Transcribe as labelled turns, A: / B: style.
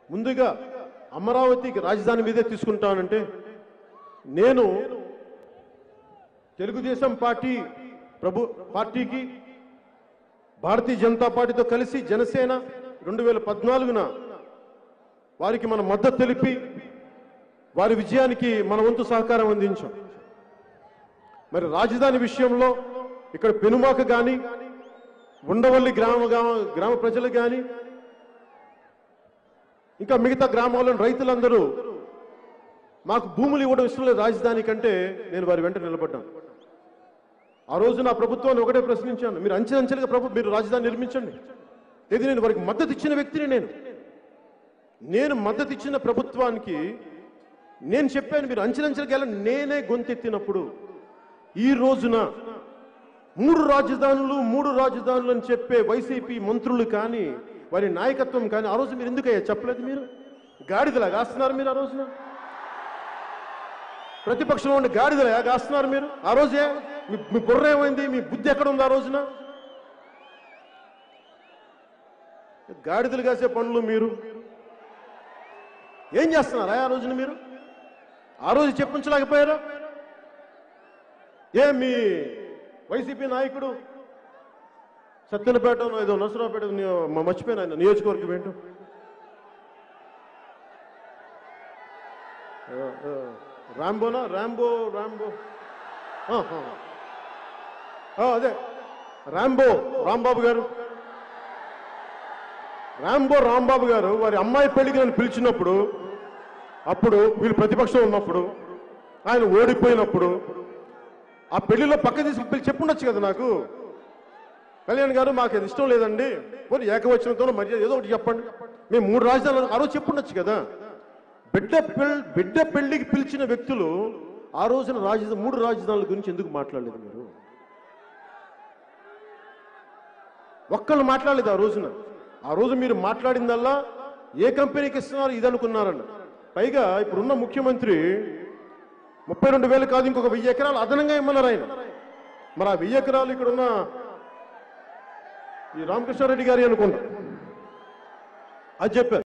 A: ముందుగా అమరావతికి రాజధాని మీదే తీసుకుంటానంటే నేను తెలుగుదేశం పార్టీ ప్రభు పార్టీకి భారతీయ జనతా పార్టీతో కలిసి జనసేన రెండు వేల పద్నాలుగున వారికి మన మద్దతు తెలిపి వారి విజయానికి మన వంతు సహకారం అందించాం మరి రాజధాని విషయంలో ఇక్కడ పెనుమాక కానీ ఉండవల్లి గ్రామ గ్రామ- గ్రామ ప్రజలు కానీ ఇంకా మిగతా గ్రామాల్లోని రైతులందరూ మాకు భూములు ఇవ్వడం ఇష్టం లేదు రాజధాని కంటే నేను వారి వెంట నిలబడ్డాను ఆ రోజు నా ప్రభుత్వాన్ని ఒకటే ప్రశ్నించాను మీరు అంచెలంచెలుగా ప్రభు మీరు రాజధాని నిర్మించండి ఇది నేను వారికి మద్దతు ఇచ్చిన వ్యక్తిని నేను నేను మద్దతు ఇచ్చిన ప్రభుత్వానికి నేను చెప్పాను మీరు అంచెలంచెలుగా వెళ్ళండి నేనే గొంతెత్తినప్పుడు ఈ రోజున మూడు రాజధానులు మూడు రాజధానులు అని చెప్పే వైసీపీ మంత్రులు కానీ వారి నాయకత్వం కానీ ఆ రోజు మీరు ఎందుకయ్యా చెప్పలేదు మీరు గాడిదలా కాస్తున్నారు మీరు ఆ రోజున ప్రతిపక్షంలో ఉండే గాడిదలా కాస్తున్నారు మీరు ఆ రోజే మీ మీ బుర్ర ఏమైంది మీ బుద్ధి ఎక్కడ ఉంది ఆ రోజున గాడిదలు కాసే పనులు మీరు ఏం చేస్తున్నారా ఆ రోజున మీరు ఆ రోజు చెప్పించలేకపోయారా ఏ మీ వైసీపీ నాయకుడు సత్యనపేట ఏదో నరసరావుపేట ని- మ- మర్చిపోయిన ఆయన నియోజకవర్గం ఏంటో ఆ, ఆ, రాంబోనా రాంబో రాంబో ఆ, ఆ. ఆ, అదే రాంబో రాంబాబు గారు రాంబో రాంబాబు గారు వారి అమ్మాయి పెళ్లికి నన్ను పిలిచినప్పుడు అప్పుడు వీళ్ళు ప్రతిపక్షం ఉన్నప్పుడు ఆయన ఓడిపోయినప్పుడు ఆ పెళ్లిలో పక్క తీసుకు పిలిచి చెప్పుండొచ్చు కదా నాకు కళ్యాణ్ గారు మాకు అది ఇష్టం లేదండి పోనీ ఏకవచనంతో మర్యాద ఏదో ఒకటి చెప్పండి మేము మూడు రాజధానులు ఆ రోజు చెప్పుండొచ్చు కదా బిడ్డ పెళ్ళి బిడ్డ పెళ్లికి పిలిచిన వ్యక్తులు ఆ రోజున రాజధాని మూడు రాజధానుల గురించి ఎందుకు మాట్లాడలేదు మీరు ఒక్కళ్ళు మాట్లాడలేదు ఆ రోజున ఆ రోజు మీరు మాట్లాడిందల్లా ఏ కంపెనీకి ఇస్తున్నారు ఇది అనుకున్నారన్న పైగా ఇప్పుడున్న ముఖ్యమంత్రి ముప్పై రెండు వేలు కాదు ఇంకొక వెయ్యి ఎకరాలు అదనంగా ఇమ్మన్నారు ఆయన మరి ఆ వెయ్యి ఎకరాలు ఇక్కడ ఉన్న ఈ రామకృష్ణారెడ్డి గారి అనుకుంటా అది చెప్పారు